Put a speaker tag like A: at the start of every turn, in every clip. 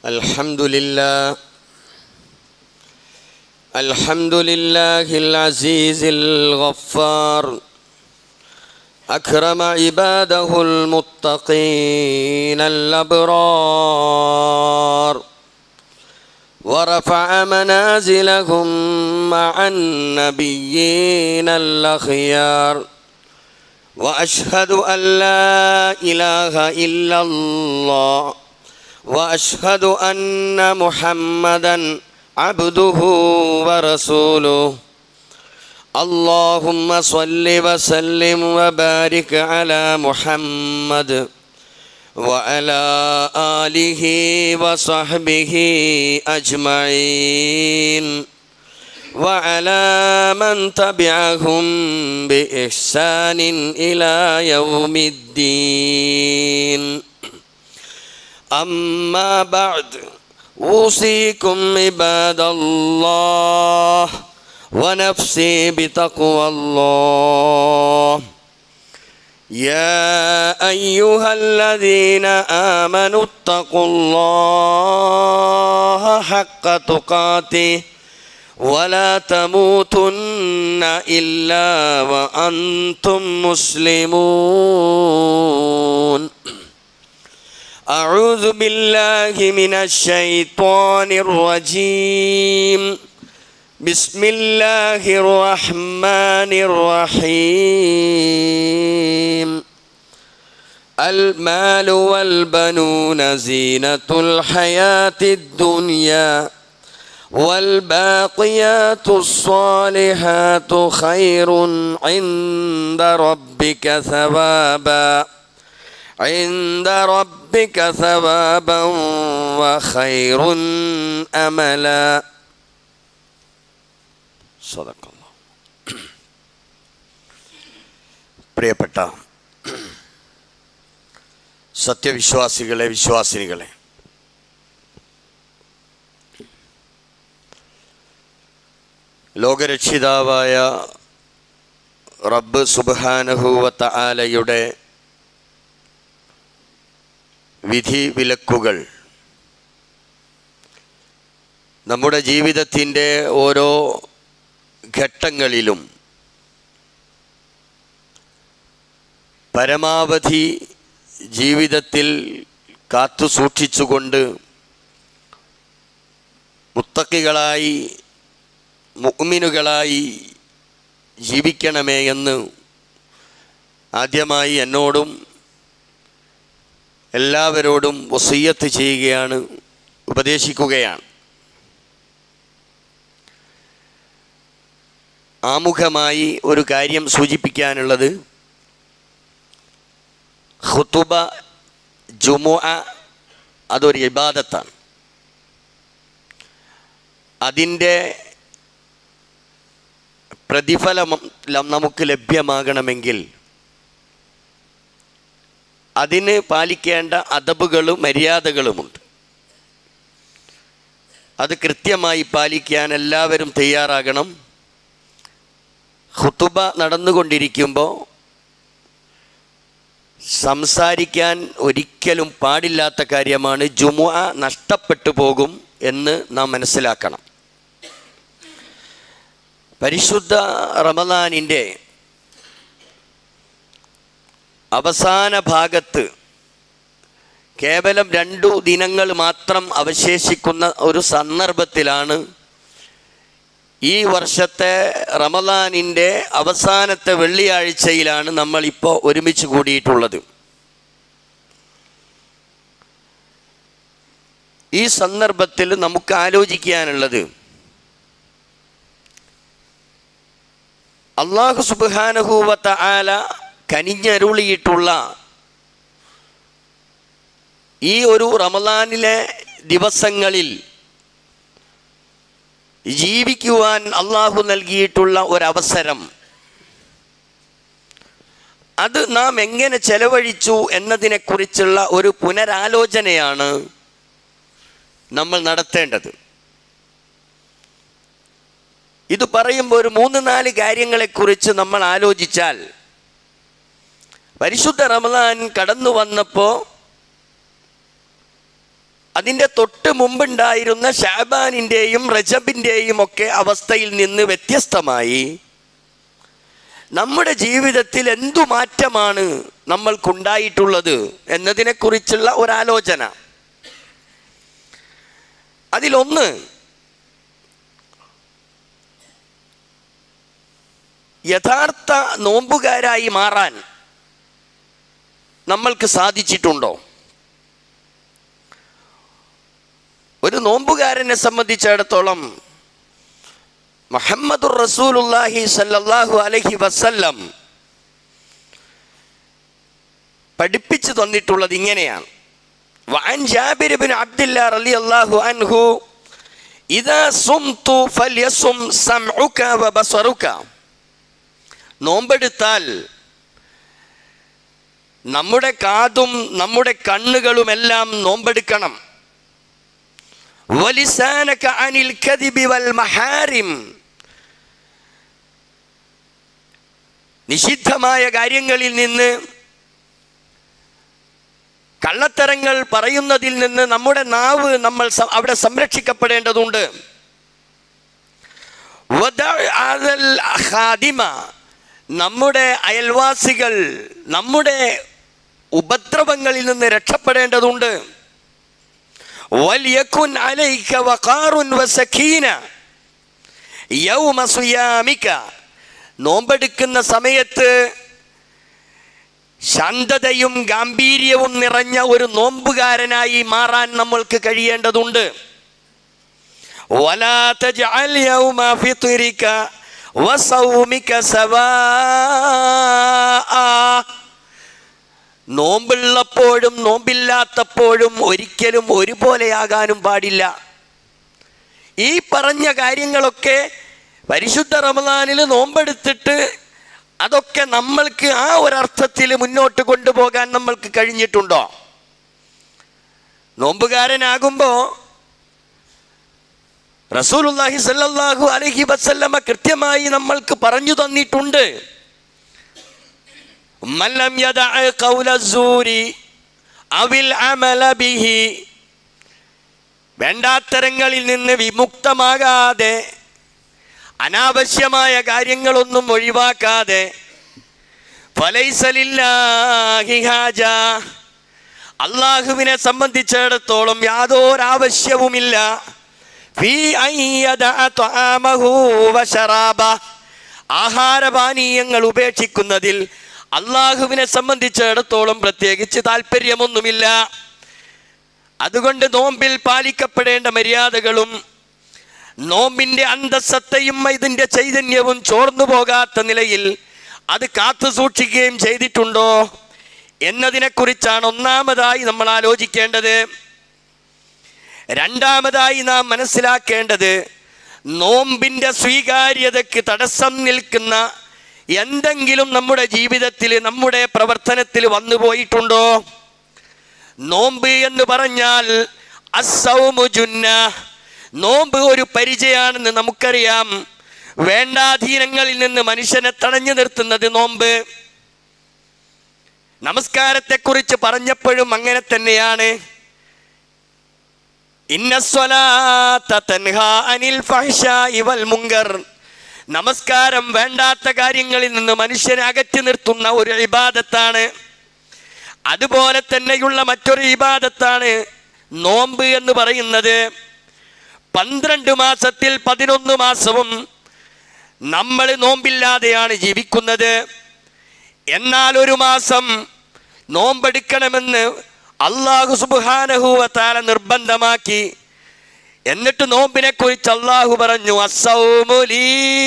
A: الحمد لله الحمد لله العزيز الغفار أكرم عباده المتقين الأبرار ورفع منازلهم مع النبيين الأخيار وأشهد أن لا إله إلا الله وأشهد أن محمدا عبده ورسوله اللهم صل وسلم وبارك على محمد وعلى آله وصحبه أجمعين وعلى من تبعهم بإحسان إلى يوم الدين أما بعد أوصيكم عباد الله ونفسي بتقوى الله يا أيها الذين آمنوا اتقوا الله حق تقاته ولا تموتن إلا وأنتم مسلمون أعوذ بالله من الشيطان الرجيم بسم الله الرحمن الرحيم المال والبنون زينة الحياة الدنيا والباقيات الصالحات خير عند ربك ثوابا عند ربك ثوابا وخير أملا صدق الله പ്രിയപ്പെട്ട സത്യവിശ്വാസികളെ വിശ്വാസിനികളെ ലോകരക്ഷിതാവായ റബ്ബ് സുബാനഹുവത്ത ആലയുടെ വിധി വിലക്കുകൾ നമ്മുടെ ജീവിതത്തിൻ്റെ ഓരോ ഘട്ടങ്ങളിലും പരമാവധി ജീവിതത്തിൽ കാത്തു സൂക്ഷിച്ചുകൊണ്ട് മുത്തക്കികളായി മുഅ്മിനുകളായി ജീവിക്കണമേ എന്ന് ആദ്യമായി എന്നോടും എല്ലാവരോടും വസീയത്ത് ചെയ്യുകയാണ് ഉപദേശിക്കുകയാണ് ആമുഖമായി ഒരു കാര്യം സൂചിപ്പിക്കാനുള്ളത് ഖുതുബ ജുമുഅ അതൊരു ഇബാദത്താണ് അതിൻ്റെ പ്രതിഫലം നമുക്ക് ലഭ്യമാകണമെങ്കിൽ അതിന് പാലിക്കേണ്ട അതബുകളും മര്യാദകളുമുണ്ട് അത് കൃത്യമായി പാലിക്കാൻ എല്ലാവരും തയ്യാറാകണം ഹുത്തുബ നടന്നുകൊണ്ടിരിക്കുമ്പോൾ സംസാരിക്കാൻ ഒരിക്കലും പാടില്ലാത്ത കാര്യമാണ് ജുമുഅ നഷ്ടപ്പെട്ടു പോകും എന്ന് നാം മനസ്സിലാക്കണം പരിശുദ്ധ റമദാനിൻ്റെ അവസാന ഭാഗത്ത് കേവലം രണ്ടു ദിനങ്ങൾ മാത്രം അവശേഷിക്കുന്ന ഒരു സന്ദർഭത്തിലാണ് ഈ വർഷത്തെ റമദാനിൻ്റെ അവസാനത്തെ വെള്ളിയാഴ്ചയിലാണ് നമ്മളിപ്പോൾ ഒരുമിച്ച് കൂടിയിട്ടുള്ളത് ഈ സന്ദർഭത്തിൽ നമുക്ക് ആലോചിക്കാനുള്ളത് അള്ളാഹു സുബാനഹൂവത്ത ആല കനിഞ്ഞരുളിയിട്ടുള്ള ഈ ഒരു റമദാനിലെ ദിവസങ്ങളിൽ ജീവിക്കുവാൻ അള്ളാഹു നൽകിയിട്ടുള്ള ഒരവസരം അത് നാം എങ്ങനെ ചെലവഴിച്ചു എന്നതിനെക്കുറിച്ചുള്ള ഒരു പുനരാലോചനയാണ് നമ്മൾ നടത്തേണ്ടത് ഇത് പറയുമ്പോൾ ഒരു മൂന്ന് നാല് കാര്യങ്ങളെക്കുറിച്ച് നമ്മൾ ആലോചിച്ചാൽ പരിശുദ്ധ റമദാൻ കടന്നു വന്നപ്പോൾ അതിൻ്റെ തൊട്ട് മുമ്പുണ്ടായിരുന്ന ഷാബാനിൻ്റെയും റജബിൻ്റെയും ഒക്കെ അവസ്ഥയിൽ നിന്ന് വ്യത്യസ്തമായി നമ്മുടെ ജീവിതത്തിൽ എന്തു മാറ്റമാണ് നമ്മൾക്കുണ്ടായിട്ടുള്ളത് എന്നതിനെക്കുറിച്ചുള്ള ഒരാലോചന അതിലൊന്ന് യഥാർത്ഥ നോമ്പുകാരായി മാറാൻ നമ്മൾക്ക് സാധിച്ചിട്ടുണ്ടോ ഒരു നോമ്പുകാരനെ സംബന്ധിച്ചിടത്തോളം മുഹമ്മദുർ റസൂലുല്ലാഹി സല്ലല്ലാഹു അലൈഹി വസല്ലം പഠിപ്പിച്ചു തന്നിട്ടുള്ളത് ഇങ്ങനെയാണ് വഅൻ ജാബിർ ബിൻ അബ്ദുല്ലാ റളിയല്ലാഹു അൻഹു ഇദാ സുംതു ഫൽയസും സംഉക വബസറുക നോമ്പെടുത്താൽ നമ്മുടെ കാതും നമ്മുടെ കണ്ണുകളുമെല്ലാം നോമ്പെടുക്കണം വലിസാനക അനിൽ കദിബി വൽ മഹാരിം നിഷിദ്ധമായ കാര്യങ്ങളിൽ നിന്ന് കള്ളത്തരങ്ങൾ പറയുന്നതിൽ നിന്ന് നമ്മുടെ നാവ് നമ്മൾ സ- അവിടെ സംരക്ഷിക്കപ്പെടേണ്ടതുണ്ട് വദഅ അദൽ ഖാദിമ നമ്മുടെ അയൽവാസികൾ നമ്മുടെ ഉപദ്രവങ്ങളിൽ നിന്ന് രക്ഷപ്പെടേണ്ടതുണ്ട് വലിയക്കുൻ അലൈക വഖാറുൻ വസക്കീന യൗമ സുയാമിക നോമ്പെടുക്കുന്ന സമയത്ത് ശാന്തതയും ഗാംഭീര്യവും നിറഞ്ഞ ഒരു നോമ്പുകാരനായി മാറാൻ നമ്മൾക്ക് കഴിയേണ്ടതുണ്ട് ولا تجعل يوم فطرك وصومك سواء നോമ്പുള്ളപ്പോഴും നോമ്പില്ലാത്തപ്പോഴും ഒരിക്കലും ഒരുപോലെയാകാനും പാടില്ല ഈ പറഞ്ഞ കാര്യങ്ങളൊക്കെ പരിശുദ്ധ റമദാനിൽ നോമ്പെടുത്തിട്ട് അതൊക്കെ നമ്മൾക്ക് ആ ഒരർത്ഥത്തിൽ മുന്നോട്ട് കൊണ്ടുപോകാൻ നമ്മൾക്ക് കഴിഞ്ഞിട്ടുണ്ടോ നോമ്പുകാരനാകുമ്പോൾ റസൂലുള്ളാഹി സല്ലല്ലാഹു അലൈഹി വസല്ലമ കൃത്യമായി നമ്മൾക്ക് പറഞ്ഞു തന്നിട്ടുണ്ട് മല്ലം യദഅ ഖൗല സൂരി അവിൽ അമല ബിഹി വേണ്ടാത്തരങ്ങളിൽ നിന്ന് വിമുക്തമാകാതെ അനാവശ്യമായ കാര്യങ്ങളൊന്നും ഒഴിവാക്കാതെ ഫലൈസലില്ലാഹി ഹാജ അള്ളാഹുവിനെ സംബന്ധിച്ചിടത്തോളം യാതൊരാവശ്യവുമില്ല ഫീ അൻ യദഅ ത്വആമഹു വശറാബ. ആഹാരപാനീയങ്ങൾ ഉപേക്ഷിക്കുന്നതിൽ അള്ളാഹുവിനെ സംബന്ധിച്ചിടത്തോളം പ്രത്യേകിച്ച് താല്പര്യമൊന്നുമില്ല അതുകൊണ്ട് നോമ്പിൽ പാലിക്കപ്പെടേണ്ട മര്യാദകളും നോമ്പിന്റെ അന്തസ്സത്തയും ഇതിന്റെ ചൈതന്യവും ചോർന്നു പോകാത്ത നിലയിൽ അത് കാത്തു സൂക്ഷിക്കുകയും ചെയ്തിട്ടുണ്ടോ എന്നതിനെക്കുറിച്ചാണ് ഒന്നാമതായി നമ്മൾ ആലോചിക്കേണ്ടത് രണ്ടാമതായി നാം മനസ്സിലാക്കേണ്ടത് നോമ്പിൻ്റെ സ്വീകാര്യതയ്ക്ക് തടസ്സം നിൽക്കുന്ന എന്തെങ്കിലും നമ്മുടെ ജീവിതത്തിൽ നമ്മുടെ പ്രവർത്തനത്തിൽ വന്നു പോയിട്ടുണ്ടോ നോമ്പ് എന്ന് പറഞ്ഞാൽ അസൗമു ജുന്ന നോമ്പ് ഒരു പരിചയമാണെന്ന് നമുക്കറിയാം വേണ്ടാധീനങ്ങളിൽ നിന്ന് മനുഷ്യനെ തടഞ്ഞു നിർത്തുന്നത് നോമ്പ് നമസ്കാരത്തെക്കുറിച്ച് പറഞ്ഞപ്പോഴും അങ്ങനെ തന്നെയാണ് ഇന്ന സ്വലാത്ത തൻഹാ അനിൽ ഫഹ്ശാഇ വൽ മുങ്കർ നമസ്കാരം വേണ്ടാത്ത കാര്യങ്ങളിൽ നിന്ന് മനുഷ്യനെ അകറ്റി നിർത്തുന്ന ഒരു ഇബാദത്താണ് അതുപോലെ തന്നെയുള്ള മറ്റൊരു ഇബാദത്താണ് നോമ്പ് എന്ന് പറയുന്നത് പന്ത്രണ്ട് മാസത്തിൽ പതിനൊന്ന് മാസവും നമ്മൾ നോമ്പില്ലാതെയാണ് ജീവിക്കുന്നത് എന്നാൽ ഒരു മാസം നോമ്പെടുക്കണമെന്ന് അള്ളാഹു സുബാനഹുവത്താല നിർബന്ധമാക്കി എന്നിട്ട് നോമ്പിനെ കുറിച്ച് അള്ളാഹു പറഞ്ഞു അസൗമുലീ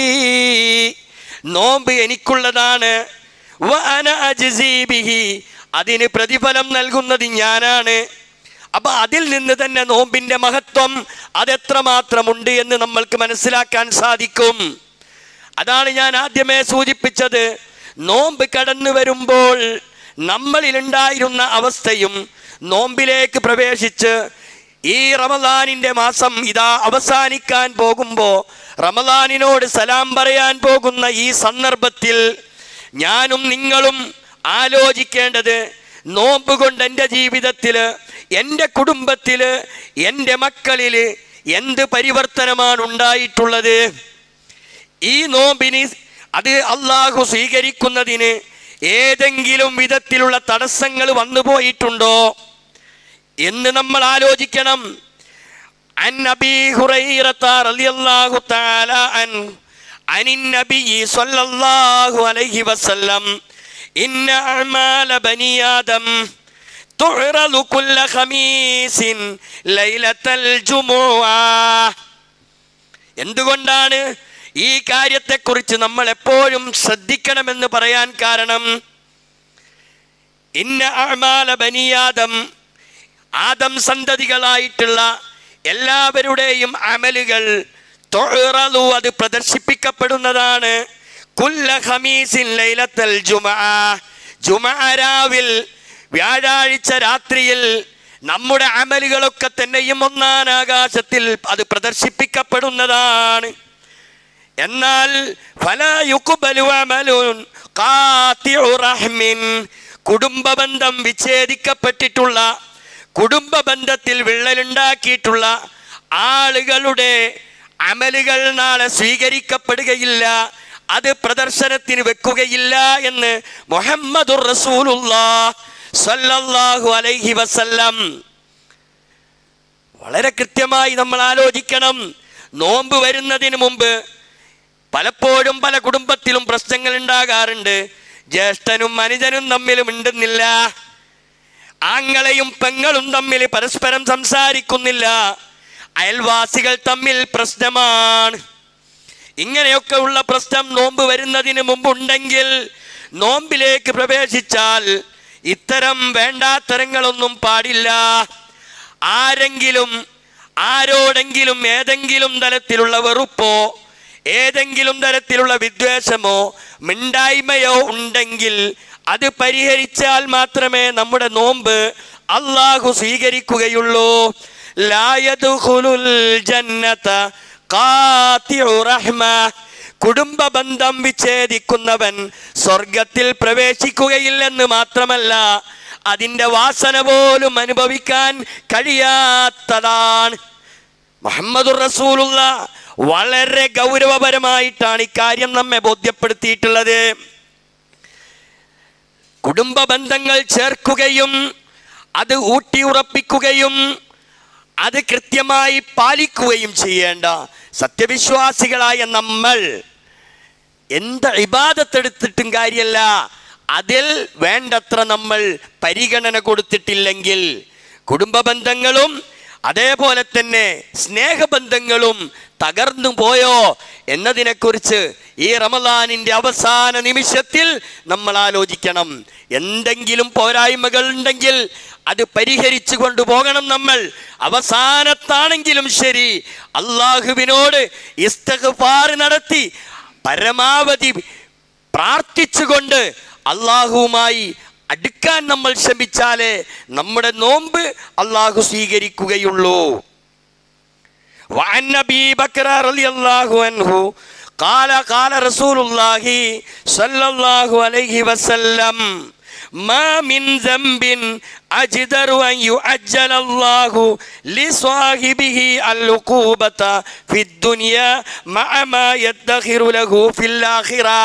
A: നോമ്പ് എനിക്കുള്ളതാണ് വ അന അജ്സീ ബിഹി. അതിന് പ്രതിഫലം നൽകുന്നത് ഞാനാണ് അപ്പൊ അതിൽ നിന്ന് തന്നെ നോമ്പിന്റെ മഹത്വം അതെത്രമാത്രമുണ്ട് എന്ന് നമ്മൾക്ക് മനസ്സിലാക്കാൻ സാധിക്കും അതാണ് ഞാൻ ആദ്യമേ സൂചിപ്പിച്ചത് നോമ്പ് കടന്നു വരുമ്പോൾ നമ്മളിലുണ്ടായിരുന്ന അവസ്ഥയും നോമ്പിലേക്ക് പ്രവേശിച്ച് ഈ റമദാനിൻ്റെ മാസം ഇതാ അവസാനിക്കാൻ പോകുമ്പോൾ റമദാനിനോട് സലാം പറയാൻ പോകുന്ന ഈ സന്ദർഭത്തിൽ ഞാനും നിങ്ങളും ആലോചിക്കേണ്ടത് നോമ്പ് കൊണ്ട് എൻ്റെ ജീവിതത്തിൽ എൻ്റെ കുടുംബത്തിൽ എൻ്റെ മക്കളിൽ എന്ത് പരിവർത്തനമാണ് ഉണ്ടായിട്ടുള്ളത് ഈ നോമ്പിന് അത് അള്ളാഹു സ്വീകരിക്കുന്നതിന് ഏതെങ്കിലും വിധത്തിലുള്ള തടസ്സങ്ങൾ വന്നു പോയിട്ടുണ്ടോ എന്ന് നമ്മൾ ആലോചിക്കണം عن أبي هريرة رضي الله تعالى عنه عن النبي صلى الله عليه وسلم إن أعمال بني آدم تعرض كل خميس ليلة الجمعة എന്തുകൊണ്ടാണ് ഈ കാര്യത്തെക്കുറിച്ച് നമ്മൾ എപ്പോഴും ശ്രദ്ധിക്കണമെന്ന് പറയാൻ കാരണം ഇന്ന അമാല ബനിയാദം ആദം സന്തതികളായിട്ടുള്ള എല്ലാവരുടെയും അമലുകൾ തൊഴറലു അത് പ്രദർശിപ്പിക്കപ്പെടുന്നതാണ് കുല്ല ഖമീസിൻ ലൈലത്തൽ ജുമഅ ജുമഅ രാവിൽ വ്യാഴാഴ്ച രാത്രിയിൽ നമ്മുടെ അമലുകളൊക്കെ തന്നെയും ഒന്നാം ആകാശത്തിൽ അത് പ്രദർശിപ്പിക്കപ്പെടുന്നതാണ് എന്നാൽ ഫല യുക്ബലു അമലുൻ ഖാതിഉ റഹ്മിൻ കുടുംബബന്ധം വിച്ഛേദിക്കപ്പെട്ടിട്ടുള്ള കുടുംബ ബന്ധത്തിൽ വിള്ളലുണ്ടാക്കിയിട്ടുള്ള ആളുകളുടെ അമലുകൾ നാളെ സ്വീകരിക്കപ്പെടുകയില്ല അത് പ്രദർശനത്തിന് വെക്കുകയില്ല എന്ന് മുഹമ്മദുർ റസൂലുള്ളാ സല്ലല്ലാഹു അലൈഹി വസല്ലം വളരെ കൃത്യമായി നമ്മൾ ആലോചിക്കണം നോമ്പ് വരുന്നതിന് മുമ്പ് പലപ്പോഴും പല കുടുംബത്തിലും പ്രശ്നങ്ങൾ ഉണ്ടാകാറുണ്ട് ജ്യേഷ്ഠനും അനുജനും തമ്മിലും ഉണ്ടെന്നില്ല ആങ്ങളെയും പെങ്ങളും തമ്മിൽ പരസ്പരം സംസാരിക്കുന്നില്ല അയൽവാസികൾ തമ്മിൽ പ്രശ്നമാണ് ഇങ്ങനെയൊക്കെ ഉള്ള പ്രശ്നം നോമ്പ് വരുന്നതിന് മുമ്പുണ്ടെങ്കിൽ നോമ്പിലേക്ക് പ്രവേശിച്ചാൽ ഇത്തരം വേണ്ടാത്തരങ്ങളൊന്നും പാടില്ല ആരെങ്കിലും ആരോടെങ്കിലും ഏതെങ്കിലും തരത്തിലുള്ള വെറുപ്പോ ഏതെങ്കിലും തരത്തിലുള്ള വിദ്വേഷമോ മിണ്ടായ്മയോ ഉണ്ടെങ്കിൽ അത് പരിഹരിച്ചാൽ മാത്രമേ നമ്മുടെ നോമ്പ് അള്ളാഹു സ്വീകരിക്കുകയുള്ളൂ ലായതുൽ ജന്നത ഖാതിഉ റഹ്മ കുടുംബ ബന്ധം വിച്ഛേദിക്കുന്നവൻ സ്വർഗത്തിൽ പ്രവേശിക്കുകയില്ലെന്ന് മാത്രമല്ല അതിൻ്റെ വാസന പോലും അനുഭവിക്കാൻ കഴിയാത്തതാണ് മുഹമ്മദുർ റസൂലുള്ള വളരെ ഗൗരവപരമായിട്ടാണ് ഇക്കാര്യം നമ്മെ ബോധ്യപ്പെടുത്തിയിട്ടുള്ളത് കുടുംബ ബന്ധങ്ങൾ ചേർക്കുകയും അത് ഊട്ടിയുറപ്പിക്കുകയും അത് കൃത്യമായി പാലിക്കുകയും ചെയ്യേണ്ട സത്യവിശ്വാസികളായ നമ്മൾ എന്ത് ഇബാദത്തെടുത്തിട്ടും കാര്യമല്ല അതിൽ വേണ്ടത്ര നമ്മൾ പരിഗണന കൊടുത്തിട്ടില്ലെങ്കിൽ കുടുംബ ബന്ധങ്ങളും അതേപോലെ തന്നെ സ്നേഹബന്ധങ്ങളും തകർന്നു പോയോ എന്നതിനെക്കുറിച്ച് ഈ റമദാനിൻ്റെ അവസാന നിമിഷത്തിൽ നമ്മൾ ആലോചിക്കണം എന്തെങ്കിലും പോരായ്മകൾ ഉണ്ടെങ്കിൽ അത് പരിഹരിച്ചു കൊണ്ടുപോകണം നമ്മൾ അവസാനത്താണെങ്കിലും ശരി അള്ളാഹുവിനോട് ഇസ്തഗ്ഫാർ നടത്തി പരമാവധി പ്രാർത്ഥിച്ചുകൊണ്ട് അള്ളാഹുവുമായി അടുക്കാൻ നമ്മൾ ശ്രമിച്ചാലേ നമ്മുടെ നോമ്പ് അള്ളാഹു സ്വീകരിക്കുകയുള്ളൂ وعن ابي بكر رضي الله عنه قال قال رسول الله صلى الله عليه وسلم ما من ذنب أجدر أن يعجل الله لصاحبه العقوبة في الدنيا مع ما يدخر له في الآخرة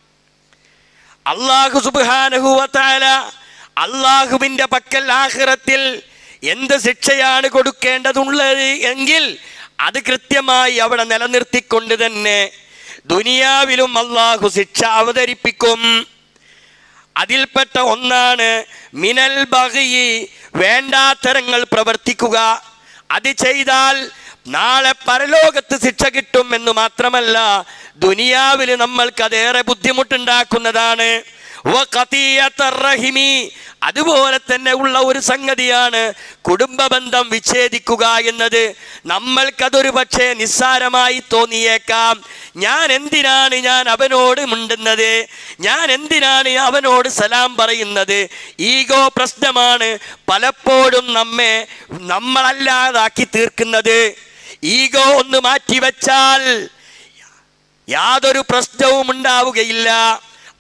A: അള്ളാഹു സുബാനഹുവത്താല അള്ളാഹുവിൻ്റെ പക്കൽ ആഖിറത്തിൽ എന്ത് ശിക്ഷയാണ് കൊടുക്കേണ്ടതുള്ളത് എങ്കിൽ അത് കൃത്യമായി അവിടെ നിലനിർത്തിക്കൊണ്ട് തന്നെ ദുനിയാവിലും അള്ളാഹു ശിക്ഷ അവതരിപ്പിക്കും അതിൽപ്പെട്ട ഒന്നാണ് മിനൽ ബഹി വേണ്ടാത്തരങ്ങൾ പ്രവർത്തിക്കുക അത് ചെയ്താൽ നാളെ പരലോകത്ത് ശിക്ഷ കിട്ടും എന്ന് മാത്രമല്ല ദുനിയാവിൽ നമ്മൾക്ക് അതേറെ ബുദ്ധിമുട്ടുണ്ടാക്കുന്നതാണ് വഖതിയത്തർ റഹിമി. അതുപോലെ തന്നെ ഉള്ള ഒരു സംഗതിയാണ് കുടുംബ ബന്ധം വിച്ഛേദിക്കുക എന്നത് നമ്മൾക്കതൊരു പക്ഷേ നിസ്സാരമായി തോന്നിയേക്കാം ഞാൻ എന്തിനാണ് ഞാൻ അവനോട് മിണ്ടുന്നത് ഞാൻ എന്തിനാണ് അവനോട് സലാം പറയുന്നത് ഈഗോ പ്രശ്നമാണ് പലപ്പോഴും നമ്മെ നമ്മളല്ലാതാക്കി തീർക്കുന്നത് ഈഗോ ഒന്ന് മാറ്റിവെച്ചാൽ യാതൊരു പ്രശ്നവും ഉണ്ടാവുകയില്ല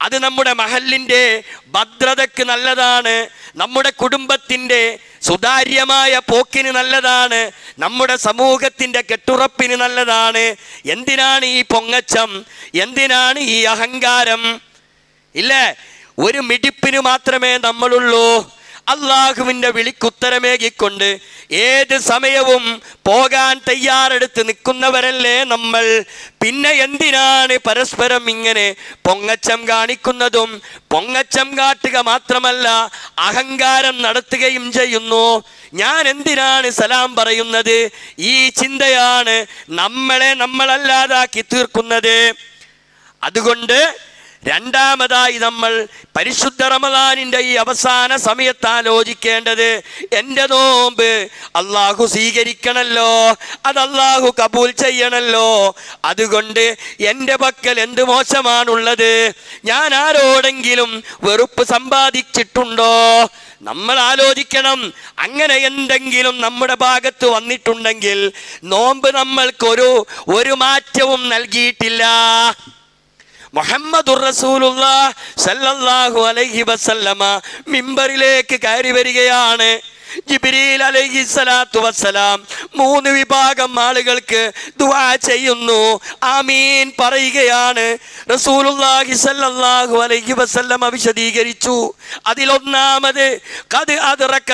A: അത് നമ്മുടെ മഹലിൻ്റെ ഭദ്രതയ്ക്ക് നല്ലതാണ് നമ്മുടെ കുടുംബത്തിൻ്റെ സുതാര്യമായ പോക്കിന് നല്ലതാണ് നമ്മുടെ സമൂഹത്തിൻ്റെ കെട്ടുറപ്പിന് നല്ലതാണ് എന്തിനാണ് ഈ പൊങ്ങച്ചം എന്തിനാണ് ഈ അഹങ്കാരം ഇല്ലേ ഒരു മിടിപ്പിന് മാത്രമേ നമ്മളുള്ളൂ അള്ളാഹുവിൻ്റെ വിളിക്കുത്തരമേകിക്കൊണ്ട് ഏത് സമയവും പോകാൻ തയ്യാറെടുത്ത് നിൽക്കുന്നവരല്ലേ നമ്മൾ പിന്നെ എന്തിനാണ് പരസ്പരം ഇങ്ങനെ പൊങ്ങച്ചം കാണിക്കുന്നതും പൊങ്ങച്ചം കാട്ടുക മാത്രമല്ല അഹങ്കാരം നടത്തുകയും ചെയ്യുന്നു ഞാൻ എന്തിനാണ് സലാം പറയുന്നത് ഈ ചിന്തയാണ് നമ്മളെ നമ്മളല്ലാതാക്കി തീർക്കുന്നത് അതുകൊണ്ട് രണ്ടാമതായി നമ്മൾ പരിശുദ്ധ റമദാനിൻ്റെ ഈ അവസാന സമയത്ത് ആലോചിക്കേണ്ടത് എൻ്റെ നോമ്പ് അള്ളാഹു സ്വീകരിക്കണമല്ലോ അത് അള്ളാഹു കബൂൽ ചെയ്യണമല്ലോ അതുകൊണ്ട് എൻ്റെ പക്കൽ എന്ത് മോശമാണുള്ളത് ഞാൻ ആരോടെങ്കിലും വെറുപ്പ് സമ്പാദിച്ചിട്ടുണ്ടോ നമ്മൾ ആലോചിക്കണം അങ്ങനെ എന്തെങ്കിലും നമ്മുടെ ഭാഗത്ത് വന്നിട്ടുണ്ടെങ്കിൽ നോമ്പ് നമ്മൾക്കൊരു ഒരു മാറ്റവും നൽകിയിട്ടില്ല മുഹമ്മദുർ റസൂലുള്ള സല്ലല്ലാഹു അലൈഹി വസല്ലമ മിമ്പറിലേക്ക് കയറി വരികയാണ് ജിബ്രീൽ അലൈഹി സ്വലാത്തു വസ്സലാം മൂന്ന് വിഭാഗം ആളുകൾക്ക് ദുആ ചെയ്യുന്നു ആമീൻ പറയുകയാണ് റസൂലുള്ളാഹി സല്ലല്ലാഹു അലൈഹി വസല്ലമ വിശദീകരിച്ചു അതിലൊന്നാമത് കത് അദ്റക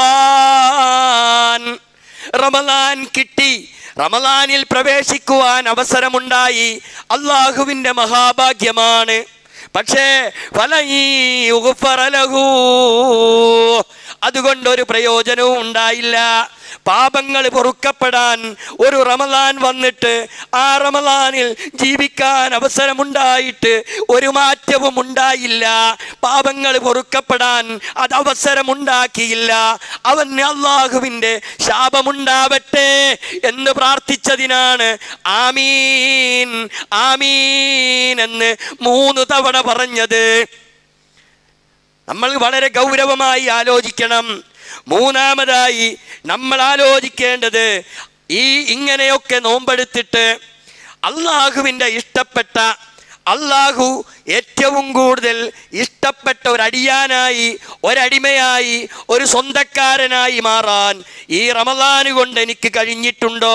A: റമളാൻ റമലാൻ കിട്ടി റമലാനിൽ പ്രവേശിക്കുവാൻ അവസരമുണ്ടായി അള്ളാഹുവിൻ്റെ മഹാഭാഗ്യമാണ് പക്ഷേ ഫലഈ ഉഗ്ഫറ ലഹു. അതുകൊണ്ടൊരു പ്രയോജനവും ഉണ്ടായില്ല പാപങ്ങൾ പൊറുക്കപ്പെടാൻ ഒരു റമലാൻ വന്നിട്ട് ആ റമലാനിൽ ജീവിക്കാൻ അവസരമുണ്ടായിട്ട് ഒരു മാറ്റവും ഉണ്ടായില്ല പാപങ്ങൾ പൊറുക്കപ്പെടാൻ അത് അവസരമുണ്ടാക്കിയില്ല അവന് അള്ളാഹുവിൻ്റെ ശാപമുണ്ടാവട്ടെ എന്ന് പ്രാർത്ഥിച്ചതിനാണ് ആമീൻ ആമീൻ എന്ന് മൂന്ന് തവണ പറഞ്ഞത് നമ്മൾ വളരെ ഗൗരവമായി ആലോചിക്കണം മൂന്നാമതായി നമ്മൾ ആലോചിക്കേണ്ടത് ഈ ഇങ്ങനെയൊക്കെ നോമ്പെടുത്തിട്ട് അള്ളാഹുവിൻ്റെ ഇഷ്ടപ്പെട്ട അള്ളാഹു ഏറ്റവും കൂടുതൽ ഇഷ്ടപ്പെട്ട ഒരടിയാനായി ഒരടിമയായി ഒരു സ്വന്തക്കാരനായി മാറാൻ ഈ റമദാന് കൊണ്ട് എനിക്ക് കഴിഞ്ഞിട്ടുണ്ടോ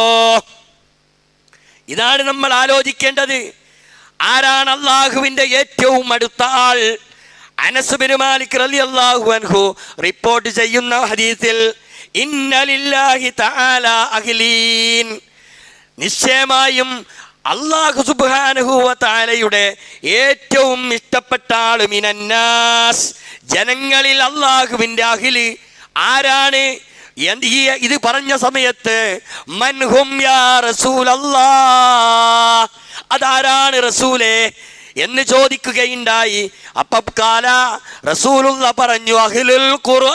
A: ഇതാണ് നമ്മൾ ആലോചിക്കേണ്ടത് ആരാണ് അള്ളാഹുവിൻ്റെ ഏറ്റവും അടുത്ത ആൾ അനസുബിന് മാലിക് റളിയല്ലാഹു അൻഹു റിപ്പോർട്ട് ചെയ്യുന്ന ഹദീസിൽ ഇന്നലില്ലാഹി തആല അഹ്ലീൻ നിശ്ചയമായും അള്ളാഹു സുബ്ഹാനഹു വ തആലയുടെ ഏറ്റവും ഇഷ്ടപ്പെട്ട ആള് മിനന്നാസ് ജനങ്ങളിൽ അള്ളാഹുവിൻ്റെ അഖില് ആരാണ് എന്ത് ഈ ഇത് പറഞ്ഞ സമയത്ത് മൻഹും യാ റസൂലല്ലാ അതാരാണ് റസൂലേ എന്ന് ചോദിക്കുകയുണ്ടായി അപ്പം കാല റസൂലുള്ള പറഞ്ഞു അഖിലുൽ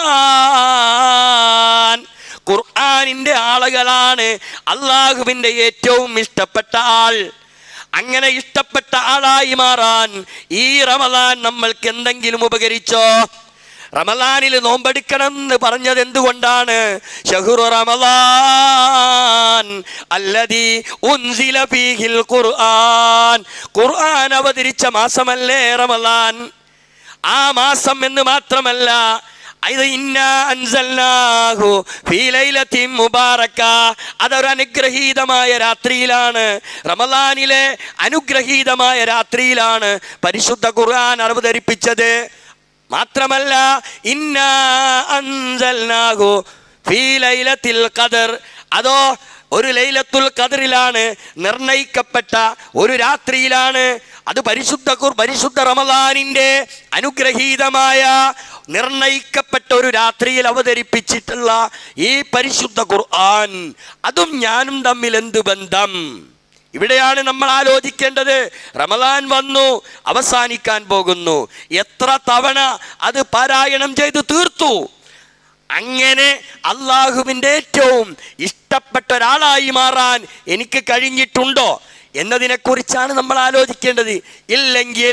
A: ഖുർആൻ ഖുർആനിൻ്റെ ആളുകളാണ് അള്ളാഹുവിൻ്റെ ഏറ്റവും ഇഷ്ടപ്പെട്ട ആൾ അങ്ങനെ ഇഷ്ടപ്പെട്ട ആളായി മാറാൻ ഈ റമദാൻ നമ്മൾക്ക് എന്തെങ്കിലും ഉപകരിച്ചോ റമദാനിൽ നോമ്പെടുക്കണം എന്ന് പറഞ്ഞത് എന്തുകൊണ്ടാണ് ഷഹുറു റമദാൻ അല്ലതി ഉൻസില ഫീഹിൽ ഖുർആൻ ഖുർആൻ അവതരിച്ച മാസമല്ലേ റമദാൻ ആ മാസം എന്ന് മാത്രമല്ല ഇത് ഇന്ന അൻസൽനാഹു ഫീ ലൈലത്തിൻ മുബാറക്ക അതൊരു അനുഗ്രഹീതമായ രാത്രിയിലാണ് റമദാനിലെ അനുഗ്രഹീതമായ രാത്രിയിലാണ് പരിശുദ്ധ ഖുർആൻ അവതരിപ്പിച്ചത് മാത്രമല്ല ഇന്ന അൻസൽനാഹു ഫീ ലൈലത്തിൽ ഖദർ അതോ ഒരു ലൈലത്തുൽ ഖദറിലാണ് നിർണയിക്കപ്പെട്ട ഒരു രാത്രിയിലാണ് അത് പരിശുദ്ധ ഖുർ പരിശുദ്ധ റമദാനിൻ്റെ അനുഗ്രഹീതമായ നിർണയിക്കപ്പെട്ട ഒരു രാത്രിയിൽ അവതരിപ്പിച്ചിട്ടുള്ള ഈ പരിശുദ്ധ ഖുർആൻ അതും ഞാനും തമ്മിൽ എന്ത് ബന്ധം ഇവിടെയാണ് നമ്മൾ ആലോചിക്കേണ്ടത് റമദാൻ വന്നു അവസാനിക്കാൻ പോകുന്നു എത്ര തവണ അത് പാരായണം ചെയ്ത് തീർത്തു അങ്ങനെ അള്ളാഹുവിൻ്റെ ഏറ്റവും ഇഷ്ടപ്പെട്ട ഒരാളായി മാറാൻ എനിക്ക് കഴിഞ്ഞിട്ടുണ്ടോ എന്നതിനെക്കുറിച്ചാണ് നമ്മൾ ആലോചിക്കേണ്ടത് ഇല്ലെങ്കിൽ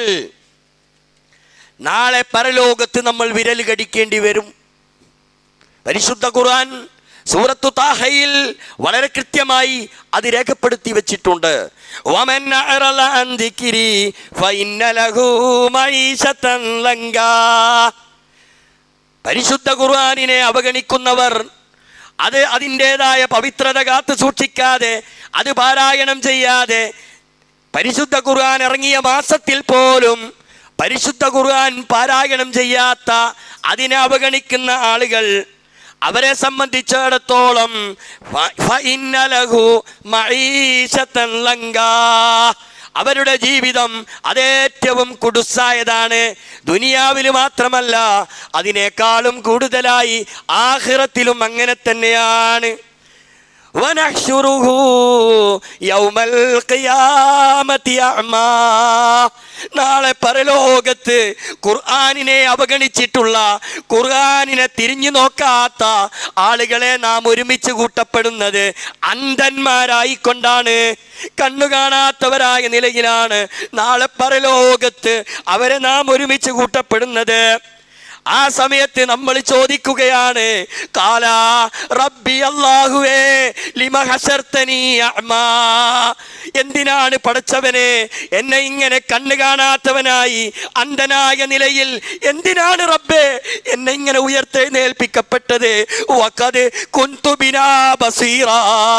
A: നാളെ പരലോകത്ത് നമ്മൾ വിരൽ കടിക്കേണ്ടി വരും പരിശുദ്ധ ഖുർആൻ സൂറത്തു താഹയിൽ വളരെ കൃത്യമായി അത് രേഖപ്പെടുത്തി വെച്ചിട്ടുണ്ട് വമൻ അഅറള അൻ ദിക്രി ഫഇന്ന ലഹു മഈശതൻ ലങ്കാ. പരിശുദ്ധ ഖുർആനിനെ അവഗണിക്കുന്നവർ അത് അതിൻ്റെതായ പവിത്രത കാത്തു സൂക്ഷിക്കാതെ അത് പാരായണം ചെയ്യാതെ പരിശുദ്ധ ഖുർആൻ ഇറങ്ങിയ മാസത്തിൽ പോലും പരിശുദ്ധ ഖുർആൻ പാരായണം ചെയ്യാത്ത അതിനെ അവഗണിക്കുന്ന ആളുകൾ അവരെ സംബന്ധിച്ചിടത്തോളം ഫ- ഫഇന്ന ലഹു മഈശതൻ ലങ്കാ. അവരുടെ ജീവിതം അതേറ്റവും കുടുസായതാണ് ദുനിയാവിൽ മാത്രമല്ല അതിനേക്കാളും കൂടുതലായി ആഖിറത്തിലും അങ്ങനെ തന്നെയാണ് ونحشره يوم القيامة أعمى നാളെ പരലോകത്ത് ഖുർആാനിനെ അവഗണിച്ചിട്ടുള്ള ഖുർആാനിനെ തിരിഞ്ഞു നോക്കാത്ത ആളുകളെ നാം ഒരുമിച്ച് കൂട്ടപ്പെടുന്നത് അന്ധന്മാരായിക്കൊണ്ടാണ് കണ്ണു കാണാത്തവരായ നിലയിലാണ് നാളെ പരലോകത്ത് അവരെ നാം ഒരുമിച്ച് കൂട്ടപ്പെടുന്നത് ആ സമയത്ത് നമ്മൾ ചോദിക്കുകയാണ് കാല റബ്ബി അല്ലാഹുവേ ലിമ ഹസർത്തനി അഅ്മാ. എന്തിനാണ് പടച്ചവനെ എന്നെ ഇങ്ങനെ കണ്ണു കാണാത്തവനായി അന്ധനായ നിലയിൽ എന്തിനാണ് റബ്ബേ എന്നെ ഇങ്ങനെ ഉയർത്തെഴുന്നേൽപ്പിക്കപ്പെട്ടത് വഖദ് കുന്തു ബിനാ ബസീറാ.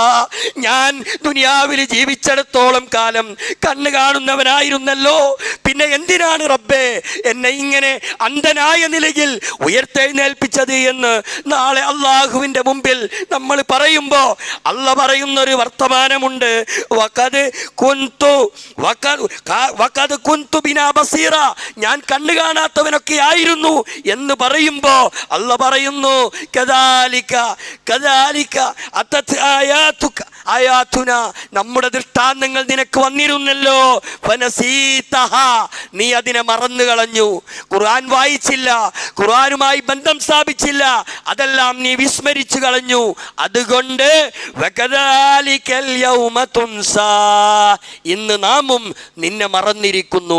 A: ഞാൻ ദുനിയാവിൽ ജീവിച്ചിടത്തോളം കാലം കണ്ണു കാണുന്നവനായിരുന്നല്ലോ പിന്നെ എന്തിനാണ് റബ്ബേ എന്നെ ഇങ്ങനെ അന്ധനായ നിലയിൽ ഉയർത്തെഴുന്നേൽപ്പിച്ചത് എന്ന് നാളെ അള്ളാഹുവിന്റെ മുമ്പിൽ നമ്മൾ പറയുമ്പോ അല്ല പറയുന്ന ഒരു വർത്തമാനമുണ്ട് വഖദ് കുന്തു വഖദ് ക- വഖദ് കുന്തു ബിനാ ബസീറ ഞാൻ കണ്ണു കാണാത്തവനൊക്കെ ആയിരുന്നു എന്ന് പറയുമ്പോ അല്ല പറയുന്നു കദാലിക കദാലിക അത്തത് ആയാതുക ആയാതുന നമ്മുടെ ദൃഷ്ടാന്തങ്ങൾ നിനക്ക് വന്നിരുന്നല്ലോ ഫനസീതഹ. നീ അതിനെ മറന്നു കളഞ്ഞു ഖുർആൻ വായിച്ചില്ല ഖുർആനുമായി ബന്ധം സ്ഥാപിച്ചില്ല അതെല്ലാം നീ വിസ്മരിച്ചു കളഞ്ഞു അതുകൊണ്ട് വകദാലികൽ യൗമ തുൻസാ. ഇന്ന് നാമും നിന്നെ മറന്നിരിക്കുന്നു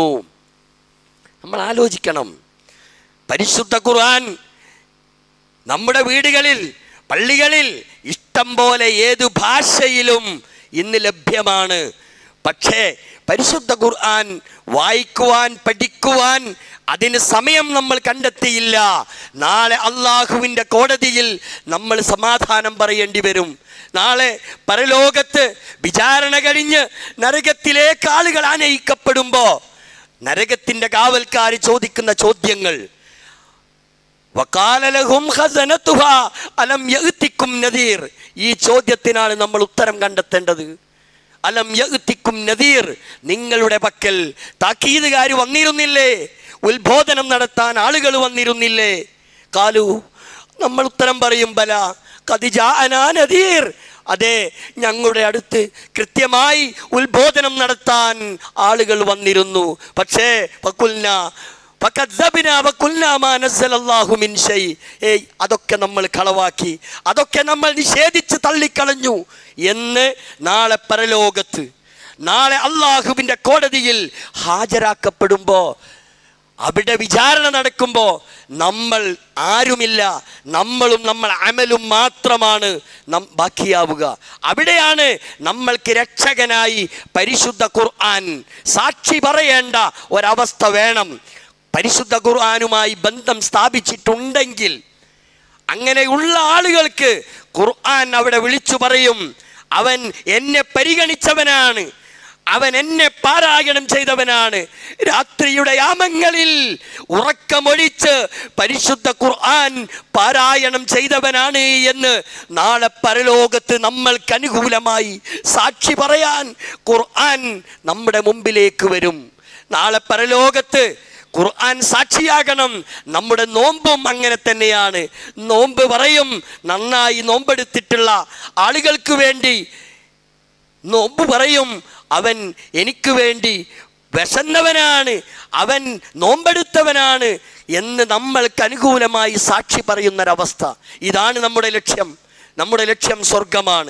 A: നമ്മൾ ആലോചിക്കണം പരിശുദ്ധ ഖുർആൻ നമ്മുടെ വീടുകളിൽ പള്ളികളിൽ ഇഷ്ടം പോലെ ഏതു ഭാഷയിലും ഇന്ന് ലഭ്യമാണ് പക്ഷേ പരിശുദ്ധ ഖുർആൻ വായിക്കുവാൻ പഠിക്കുവാൻ അതിന് സമയം നമ്മൾ കണ്ടെത്തിയില്ല നാളെ അള്ളാഹുവിൻ്റെ കോടതിയിൽ നമ്മൾ സമാധാനം പറയേണ്ടി വരും നാളെ പരലോകത്ത് വിചാരണ കഴിഞ്ഞ് നരകത്തിലേക്ക് ആളുകൾ ആനയിക്കപ്പെടുമ്പോൾ നരകത്തിൻ്റെ കാവൽക്കാർ ചോദിക്കുന്ന ചോദ്യങ്ങൾ വക്കാല ലഹും ഖസനതുഹാ അലം യഅ്തിക്കും നദീർ ഈ ചോദ്യത്തിനാണ് നമ്മൾ ഉത്തരം കണ്ടെത്തേണ്ടത് അലം യഅ്തിക്കും നദീർ നിങ്ങളുടെ പക്കൽ താക്കീതുകാർ വന്നിരുന്നില്ലേ ഉത്ബോധനം നടത്താൻ ആളുകൾ വന്നിരുന്നില്ലേ കാലു നമ്മൾ ഉത്തരം പറയും ബല കതിജാഅനാ നദീർ അതെ ഞങ്ങളുടെ അടുത്ത് കൃത്യമായി ഉത്ബോധനം നടത്താൻ ആളുകൾ വന്നിരുന്നു പക്ഷേ പക്കുൽന ഫകദ്ദബ്നാ വഖുൽനാ മാ നസ്സലല്ലാഹു മിൻ ഷൈ. ഏയ് അതൊക്കെ നമ്മൾ കളവാക്കി അതൊക്കെ നമ്മൾ നിഷേധിച്ച് തള്ളിക്കളഞ്ഞു എന്ന് നാളെ പരലോകത്ത് നാളെ അള്ളാഹുവിൻ്റെ കോടതിയിൽ ഹാജരാക്കപ്പെടുമ്പോൾ അവിടെ വിചാരണ നടക്കുമ്പോൾ നമ്മൾ ആരുമില്ല നമ്മളും നമ്മൾ അമലും മാത്രമാണ് നം ബാക്കിയാവുക അവിടെയാണ് നമ്മൾക്ക് രക്ഷകനായി പരിശുദ്ധ ഖുർആൻ സാക്ഷി പറയേണ്ട ഒരവസ്ഥ വേണം പരിശുദ്ധ ഖുർആനുമായി ബന്ധം സ്ഥാപിച്ചിട്ടുണ്ടെങ്കിൽ അങ്ങനെയുള്ള ആളുകൾക്ക് ഖുർആൻ അവിടെ വിളിച്ചു പറയും അവൻ എന്നെ പരിഗണിച്ചവനാണ് അവൻ എന്നെ പാരായണം ചെയ്തവനാണ് രാത്രിയുടെ യാമങ്ങളിൽ ഉറക്കമൊഴിച്ച് പരിശുദ്ധ ഖുർആൻ പാരായണം ചെയ്തവനാണ് എന്ന് നാളെ പരലോകത്ത് നമ്മൾക്ക് അനുകൂലമായി സാക്ഷി പറയാൻ ഖുർആൻ നമ്മുടെ മുമ്പിലേക്ക് വരും നാളെ പരലോകത്ത് ഖുർആൻ സാക്ഷിയാകണം നമ്മുടെ നോമ്പും അങ്ങനെ തന്നെയാണ് നോമ്പ് പറയും നന്നായി നോമ്പെടുത്തിട്ടുള്ള ആളുകൾക്ക് വേണ്ടി നോമ്പ് പറയും അവൻ എനിക്ക് വേണ്ടി വിശന്നവനാണ് അവൻ നോമ്പെടുത്തവനാണ് എന്ന് നമ്മൾക്ക് അനുകൂലമായി സാക്ഷി പറയുന്നൊരവസ്ഥ ഇതാണ് നമ്മുടെ ലക്ഷ്യം നമ്മുടെ ലക്ഷ്യം സ്വർഗമാണ്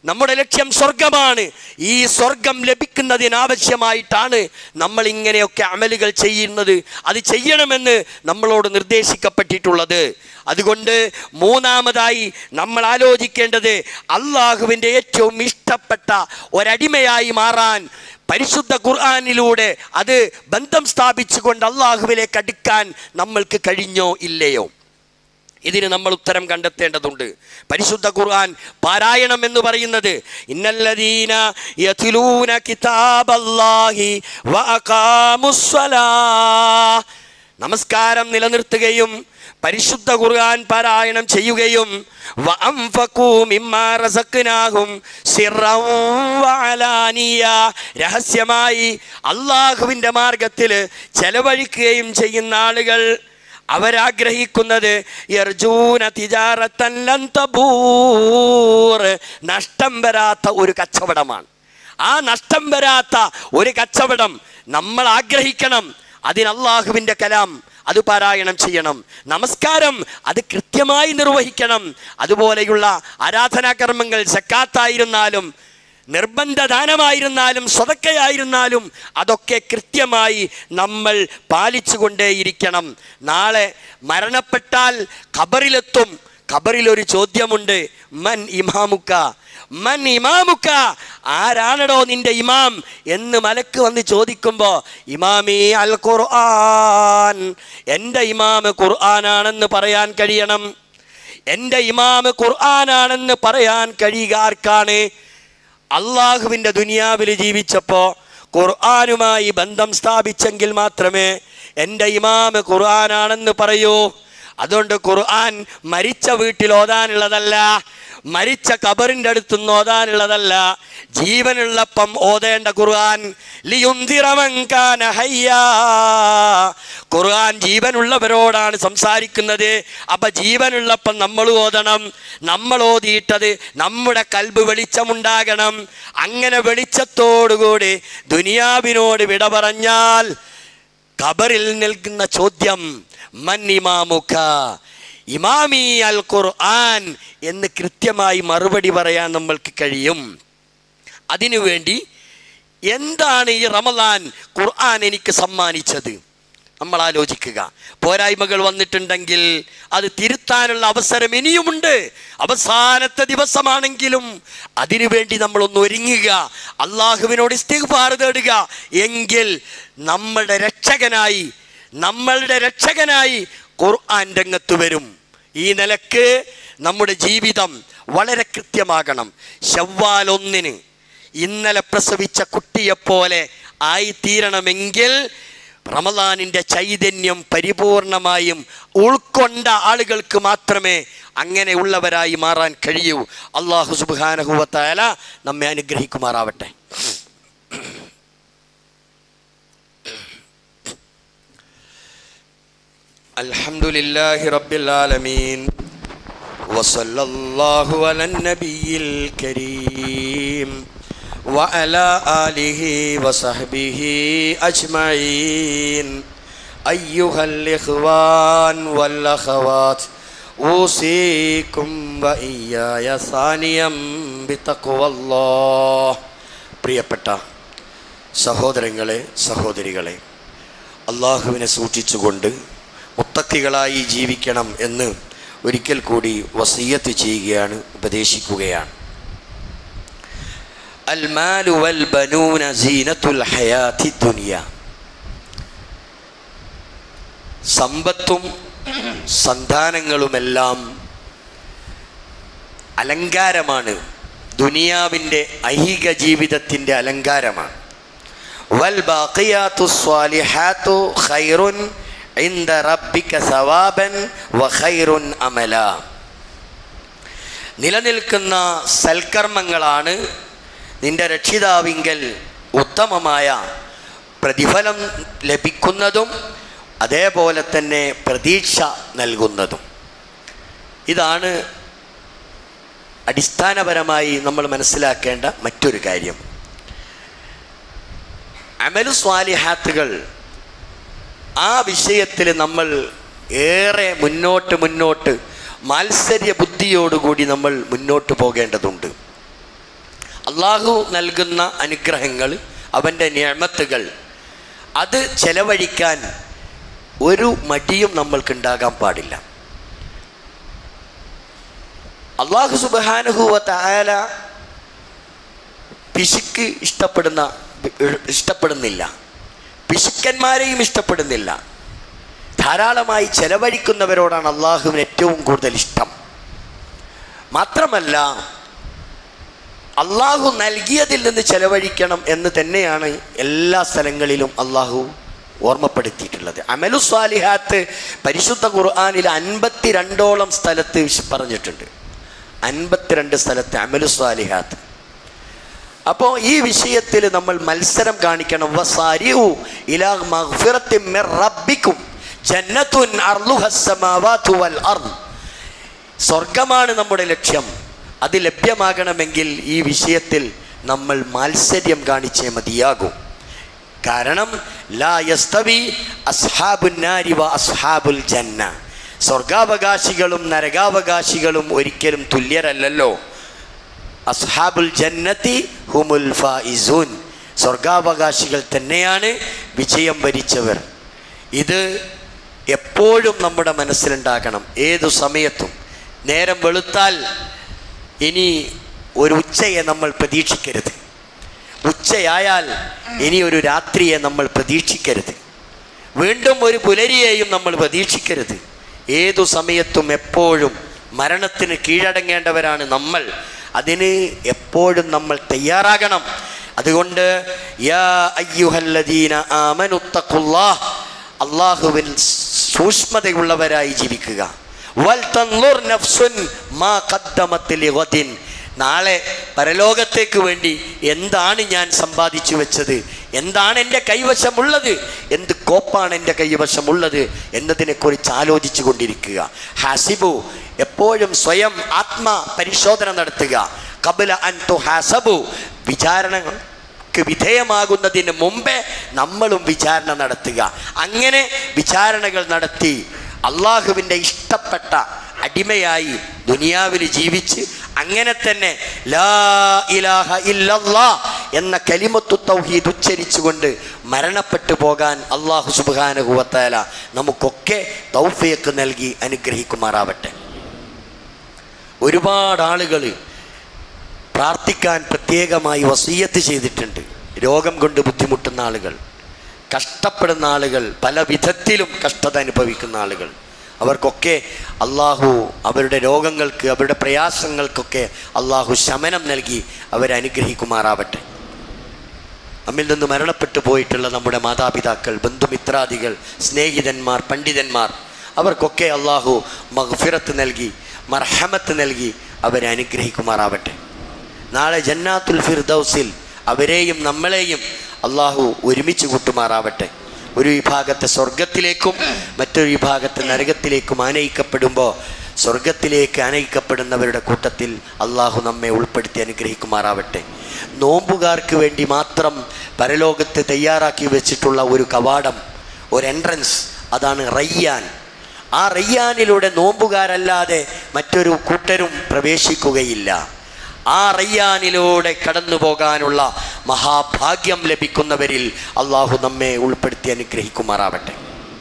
A: നമ്മുടെ ലക്ഷ്യം സ്വർഗമാണ് ഈ സ്വർഗം ലഭിക്കുന്നതിനാവശ്യമായിട്ടാണ് നമ്മൾ ഇങ്ങനെയൊക്കെ അമലുകൾ ചെയ്യുന്നത് അത് ചെയ്യണമെന്ന് നമ്മളോട് നിർദ്ദേശിക്കപ്പെട്ടിട്ടുള്ളത് അതുകൊണ്ട് മൂന്നാമതായി നമ്മൾ ആലോചിക്കേണ്ടത് അള്ളാഹുവിൻ്റെ ഏറ്റവും ഇഷ്ടപ്പെട്ട ഒരടിമയായി മാറാൻ പരിശുദ്ധ ഖുർആാനിലൂടെ അത് ബന്ധം സ്ഥാപിച്ചുകൊണ്ട് അള്ളാഹുവിലേക്ക് അടുക്കാൻ നമ്മൾക്ക് കഴിഞ്ഞോ ഇല്ലയോ ഇതിന് നമ്മൾ ഉത്തരം കണ്ടെത്തേണ്ടതുണ്ട് പരിശുദ്ധ ഖുർആൻ പാരായണം എന്ന് പറയുന്നത് ഇന്നല്ലദീന യത്ലൂന കിതാബല്ലാഹി വഅഖാമുസ്സലാ നമസ്കാരം നിലനിർത്തുകയും പരിശുദ്ധ ഖുർആൻ പാരായണം ചെയ്യുകയും വഅൻഫഖൂ മിമ്മാ റസഖ്നാഹും സിർറൻ വഅലാനിയ രഹസ്യമായി അള്ളാഹുവിൻ്റെ മാർഗത്തിൽ ചെലവഴിക്കുകയും ചെയ്യുന്ന ആളുകൾ അവരാഗ്രഹിക്കുന്നത് യർജൂന തിജാറത്തൻ ലൻ തബൂർ നഷ്ടം വരാത്ത ഒരു കച്ചവടമാണ് ആ നഷ്ടം വരാത്ത ഒരു കച്ചവടം നമ്മൾ ആഗ്രഹിക്കണം അതിന് അള്ളാഹുവിൻ്റെ കലാം അത് പാരായണം ചെയ്യണം നമസ്കാരം അത് കൃത്യമായി നിർവഹിക്കണം അതുപോലെയുള്ള ആരാധനാകർമ്മങ്ങൾ സക്കാത്തായിരുന്നാലും നിർബന്ധ ദാനമായിരുന്നാലും സ്വതക്കയായിരുന്നാലും അതൊക്കെ കൃത്യമായി നമ്മൾ പാലിച്ചുകൊണ്ടേയിരിക്കണം നാളെ മരണപ്പെട്ടാൽ ഖബറിലെത്തും ഖബറിൽ ഒരു ചോദ്യമുണ്ട് മൻ ഇമാമുക്ക മൻ ഇമാമുക്ക ആരാണടോ നിന്റെ ഇമാം എന്ന് മലക്ക് വന്ന് ചോദിക്കുമ്പോൾ ഇമാമി അൽ ഖുർആൻ എൻ്റെ ഇമാമ് ഖുർആനാണെന്ന് പറയാൻ കഴിയണം എൻ്റെ ഇമാമ് ഖുർആനാണെന്ന് പറയാൻ കഴിയുക ആർക്കാണ് അള്ളാഹുവിൻ്റെ ദുനിയാവിൽ ജീവിച്ചപ്പോൾ ഖുർആനുമായി ബന്ധം സ്ഥാപിച്ചെങ്കിൽ മാത്രമേ എൻ്റെ ഇമാമ് ഖുർആനാണെന്ന് പറയൂ അതുകൊണ്ട് ഖുർആൻ മരിച്ച വീട്ടിൽ ഓതാനുള്ളതല്ല മരിച്ച കബറിൻ്റെ അടുത്തുനിന്ന് ഓതാനുള്ളതല്ല ജീവനുള്ളപ്പം ഓതേണ്ട ഖുർആൻ ലിയുന്തിറമൻ കാന ഹയ്യാ ഖുർആൻ ജീവനുള്ളവരോടാണ് സംസാരിക്കുന്നത് അപ്പൊ ജീവനുള്ളപ്പം നമ്മൾ ഓതണം നമ്മൾ ഓതിയിട്ടത് നമ്മുടെ കൽബ് വെളിച്ചമുണ്ടാകണം അങ്ങനെ വെളിച്ചത്തോടുകൂടി ദുനിയാവിനോട് വിട പറഞ്ഞാൽ ഖബറിൽ നിൽക്കുന്ന ചോദ്യം മൻ ഇമാമുഖ ഇമാമി അൽ ഖുർആൻ എന്ന് കൃത്യമായി മറുപടി പറയാൻ നമ്മൾക്ക് കഴിയും അതിനുവേണ്ടി എന്താണ് ഈ റമദാൻ ഖുർആൻ എനിക്ക് സമ്മാനിച്ചത് നമ്മൾ ആലോചിക്കുക പോരായ്മകൾ വന്നിട്ടുണ്ടെങ്കിൽ അത് തിരുത്താനുള്ള അവസരം ഇനിയുമുണ്ട് അവസാനത്തെ ദിവസമാണെങ്കിലും അതിനുവേണ്ടി നമ്മളൊന്ന് ഒരുങ്ങുക അള്ളാഹുവിനോട് ഇസ്തിഗ്ഫാർ തേടുക എങ്കിൽ നമ്മുടെ രക്ഷകനായി നമ്മളുടെ രക്ഷകനായി ഖുർആൻ രംഗത്ത് വരും ഈ നിലക്ക് നമ്മുടെ ജീവിതം വളരെ കൃത്യമാകണം ശവ്വാൽ ഒന്നിന് ഇന്നലെ പ്രസവിച്ച കുട്ടിയെപ്പോലെ ആയിത്തീരണമെങ്കിൽ റമദാനിൻ്റെ ചൈതന്യം പരിപൂർണമായും ഉൾക്കൊണ്ട ആളുകൾക്ക് മാത്രമേ അങ്ങനെയുള്ളവരായി മാറാൻ കഴിയൂ അള്ളാഹു സുബാനഹുവത്തായ നമ്മെ അനുഗ്രഹിക്കുമാറാവട്ടെ الحمد لله رب العالمين وصلى الله على النبي الكريم وعلى آله وصحبه أجمعين أيها الإخوان والأخوات أوصيكم وإياي ثانيا بتقوى الله പ്രിയപ്പെട്ട സഹോദരങ്ങളെ സഹോദരികളെ അള്ളാഹുവിനെ സൂക്ഷിച്ചുകൊണ്ട് മുത്തക്കികളായി ജീവിക്കണം എന്ന് ഒരിക്കൽ കൂടി വസീയത്ത് ചെയ്യുകയാണ് ഉപദേശിക്കുകയാണ് അൽമാലു വൽ ബനൂന സീനത്തുൽ ഹയാത്തി ദുനിയ സമ്പത്തും സന്താനങ്ങളുമെല്ലാം അലങ്കാരമാണ് ദുനിയാവിൻ്റെ ഐഹിക ജീവിതത്തിൻ്റെ അലങ്കാരമാണ് വൽ ബാഖിയാത്തു സ്വാലിഹാത്തു ഖൈറുൻ ഇന്ദ റബ്ബിക സവാബൻ വ ഖൈറുൻ അമല നിലനിൽക്കുന്ന സൽക്കർമ്മങ്ങളാണ് നിന്റെ രക്ഷിതാവിങ്കൽ ഉത്തമമായ പ്രതിഫലം ലഭിക്കുന്നതും അതേപോലെ തന്നെ പ്രതീക്ഷ നൽകുന്നതും ഇതാണ് അടിസ്ഥാനപരമായി നമ്മൾ മനസ്സിലാക്കേണ്ട മറ്റൊരു കാര്യം അമലു സ്വാലിഹാത്തുകൾ ആ വിഷയത്തിൽ നമ്മൾ ഏറെ മുന്നോട്ട് മുന്നോട്ട് മാത്സര്യ ബുദ്ധിയോടുകൂടി നമ്മൾ മുന്നോട്ട് പോകേണ്ടതുണ്ട് അള്ളാഹു നൽകുന്ന അനുഗ്രഹങ്ങൾ അവൻ്റെ നിയമത്തുകൾ അത് ചെലവഴിക്കാൻ ഒരു മടിയും നമ്മൾക്കുണ്ടാകാൻ പാടില്ല അള്ളാഹു സുബാനുഹുവ തായാല പിശുക്ക് ഇഷ്ടപ്പെടുന്ന ഇഷ്ടപ്പെടുന്നില്ല പിശുക്കന്മാരെയും ഇഷ്ടപ്പെടുന്നില്ല ധാരാളമായി ചെലവഴിക്കുന്നവരോടാണ് അള്ളാഹുവിന് ഏറ്റവും കൂടുതൽ ഇഷ്ടം മാത്രമല്ല അള്ളാഹു നൽകിയതിൽ നിന്ന് ചെലവഴിക്കണം എന്ന് തന്നെയാണ് എല്ലാ സ്ഥലങ്ങളിലും അള്ളാഹു ഓർമ്മപ്പെടുത്തിയിട്ടുള്ളത് അമലു സ്വാലിഹാത്ത് പരിശുദ്ധ ഖുർആാനിൽ അൻപത്തിരണ്ടോളം സ്ഥലത്ത് വിശ- പറഞ്ഞിട്ടുണ്ട് അൻപത്തിരണ്ട് സ്ഥലത്ത് അമലു സ്വാലിഹാത്ത് അപ്പോൾ ഈ വിഷയത്തിൽ നമ്മൾ മത്സരം കാണിക്കണം വസാരിഉ ഇലാ മഗ്ഫിറത്തിൻ മിർ റബ്ബിക്കും ജന്നത്തുൻ അർളുഹസ് സമാവാതു വൽ അർദ് സ്വർഗമാണ് നമ്മുടെ ലക്ഷ്യം അത് ലഭ്യമാകണമെങ്കിൽ ഈ വിഷയത്തിൽ നമ്മൾ മാത്സര്യം കാണിച്ചേ മതിയാകും കാരണം ലാ യസ്തവി അസ്ഹാബുൻ നാരി വ അസ്ഹാബുൽ ജന്ന സ്വർഗാവകാശികളും നരകാവകാശികളും ഒരിക്കലും തുല്യരല്ലല്ലോ അസ്ഹാബുൽ ജന്നത്തി ഹുമുൽ ഫായിസൂൻ സ്വർഗാവകാശികൾ തന്നെയാണ് വിജയം വരിച്ചവർ ഇത് എപ്പോഴും നമ്മുടെ മനസ്സിലുണ്ടാകണം ഏതു സമയത്തും നേരം വെളുത്താൽ ഇനി ഒരു ഉച്ചയെ നമ്മൾ പ്രതീക്ഷിക്കരുത് ഉച്ചയായാൽ ഇനി ഒരു രാത്രിയെ നമ്മൾ പ്രതീക്ഷിക്കരുത് വീണ്ടും ഒരു പുലരിയെയും നമ്മൾ പ്രതീക്ഷിക്കരുത് ഏതു സമയത്തും എപ്പോഴും മരണത്തിന് കീഴടങ്ങേണ്ടവരാണ് നമ്മൾ അതിന് എപ്പോഴും നമ്മൾ തയ്യാറാകണം അതുകൊണ്ട് യാ അയ്യുഹല്ലദീന ആമനുത്തഖുല്ലാഹ് അള്ളാഹുവിൽ സൂക്ഷ്മതയുള്ളവരായി ജീവിക്കുക വൽ തൻളുർ നഫ്സുൻ മാ ഖദ്ദമത്ത് ലിഗദിൻ നാളെ പരലോകത്തേക്ക് വേണ്ടി എന്താണ് ഞാൻ സമ്പാദിച്ചു വെച്ചത് എന്താണ് എൻ്റെ കൈവശമുള്ളത് എന്ത് കോപ്പാണ് എൻ്റെ കൈവശമുള്ളത് എന്നതിനെക്കുറിച്ച് ആലോചിച്ചു കൊണ്ടിരിക്കുക ഹാസിബു എപ്പോഴും സ്വയം ആത്മ പരിശോധന നടത്തുക കബല അൻ തു ഹാസബു വിചാരണക്ക് വിധേയമാകുന്നതിന് മുമ്പേ നമ്മളും വിചാരണ നടത്തുക അങ്ങനെ വിചാരണകൾ നടത്തി അള്ളാഹുവിൻ്റെ ഇഷ്ടപ്പെട്ട അടിമയായി ദുനിയാവിൽ ജീവിച്ച് അങ്ങനെ തന്നെ ലാ ഇലാഹ ഇല്ലല്ലാ എന്ന കലിമത്തു തൗഹീദ് ഉച്ചരിച്ചുകൊണ്ട് മരണപ്പെട്ടു പോകാൻ അള്ളാഹു സുബാനുഭവത്താല നമുക്കൊക്കെ തൗഫീഖ് നൽകി അനുഗ്രഹിക്കുമാറാവട്ടെ ഒരുപാട് ആളുകൾ പ്രാർത്ഥിക്കാൻ പ്രത്യേകമായി വസീയത്ത് ചെയ്തിട്ടുണ്ട് രോഗം കൊണ്ട് ബുദ്ധിമുട്ടുന്ന ആളുകൾ കഷ്ടപ്പെടുന്ന ആളുകൾ പല വിധത്തിലും കഷ്ടത അനുഭവിക്കുന്ന ആളുകൾ അവർക്കൊക്കെ അള്ളാഹു അവരുടെ രോഗങ്ങൾക്ക് അവരുടെ പ്രയാസങ്ങൾക്കൊക്കെ അള്ളാഹു ശമനം നൽകി അവരെ അനുഗ്രഹിക്കുമാറാവട്ടെ നമ്മിൽ നിന്ന് മരണപ്പെട്ടു പോയിട്ടുള്ള നമ്മുടെ മാതാപിതാക്കൾ ബന്ധുമിത്രാദികൾ സ്നേഹിതന്മാർ പണ്ഡിതന്മാർ അവർക്കൊക്കെ അള്ളാഹു മഗ്ഫിറത്ത് നൽകി മർഹമത്ത് നൽകി അവരെ അനുഗ്രഹിക്കുമാറാവട്ടെ നാളെ ജന്നാത്തുൽ ഫിർദൗസിൽ അവരെയും നമ്മളെയും അള്ളാഹു ഒരുമിച്ച് കൂട്ടുമാറാവട്ടെ ഒരു വിഭാഗത്തെ സ്വർഗത്തിലേക്കും മറ്റൊരു വിഭാഗത്തെ നരകത്തിലേക്കും ആനയിക്കപ്പെടുമ്പോൾ സ്വർഗത്തിലേക്ക് ആനയിക്കപ്പെടുന്നവരുടെ കൂട്ടത്തിൽ അള്ളാഹു നമ്മെ ഉൾപ്പെടുത്തി അനുഗ്രഹിക്കുമാറാവട്ടെ നോമ്പുകാർക്ക് വേണ്ടി മാത്രം പരലോകത്ത് തയ്യാറാക്കി വെച്ചിട്ടുള്ള ഒരു കവാടം ഒരു എൻട്രൻസ് അതാണ് റയ്യാൻ ആ റയ്യാനിലൂടെ നോമ്പുകാരല്ലാതെ മറ്റൊരു കൂട്ടരും പ്രവേശിക്കുകയില്ല ആ റയ്യാനിലൂടെ കടന്നു പോകാനുള്ള മഹാഭാഗ്യം ലഭിക്കുന്നവരിൽ അള്ളാഹു നമ്മെ ഉൾപ്പെടുത്തി അനുഗ്രഹിക്കുമാറാവട്ടെ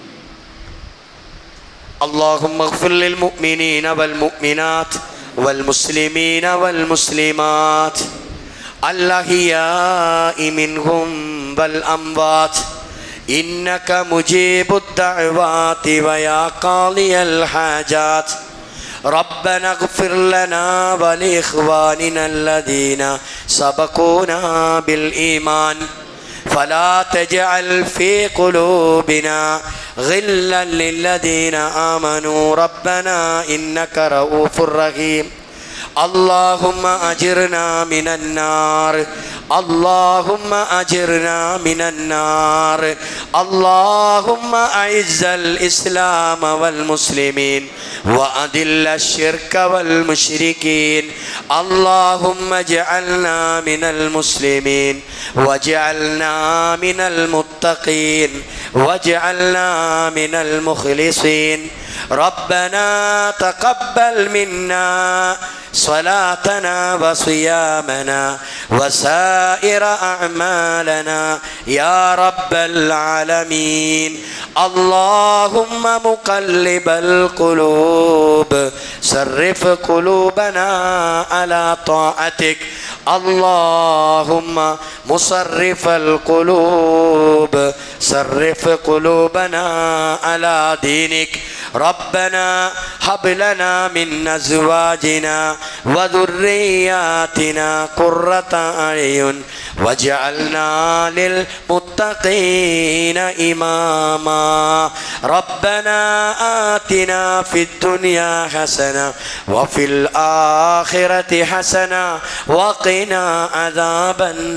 A: اللهم اغفر للمؤمنين والمؤمنات والمسلمين والمسلمات الأحياء منهم والأموات إنك مجيب الدعوات ويا قاضي الحاجات ربنا اغفر لنا ولإخواننا الذين سبقونا بالإيمان فلا تجعل في قلوبنا غلا للذين آمنوا ربنا إنك رؤوف رحيم اللهم أجرنا من النار اللهم أجرنا من النار اللهم أعز الإسلام والمسلمين وأذل الشرك والمشركين اللهم اجعلنا من المسلمين واجعلنا من المتقين واجعلنا من المخلصين ربنا تقبل منا صلاتنا وصيامنا وسائر أعمالنا يا رب العالمين اللهم مقلب القلوب صرف قلوبنا على طاعتك اللهم مصرف القلوب صرف قلوبنا على دينك ربنا هب لنا من ازواجنا وذرياتنا قرة اعين واجعلنا للمتقين اماما ربنا آتنا في الدنيا حسنه وفي الاخره حسنه وقنا عذاب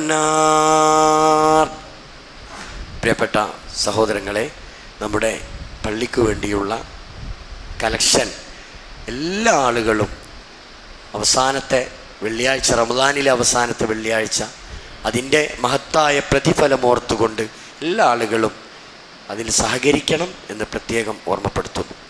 A: النار പ്രിയപ്പെട്ട സഹോദരങ്ങളെ നമ്മുടെ പള്ളിക്ക് വേണ്ടിയുള്ള കലക്ഷൻ എല്ലാ ആളുകളും അവസാനത്തെ വെള്ളിയാഴ്ച റമദാനിലെ അവസാനത്തെ വെള്ളിയാഴ്ച അതിൻ്റെ മഹത്തായ പ്രതിഫലം ഓർത്തുകൊണ്ട് എല്ലാ ആളുകളും അതിൽ സഹകരിക്കണം എന്ന് പ്രത്യേകം ഓർമ്മപ്പെടുത്തുന്നു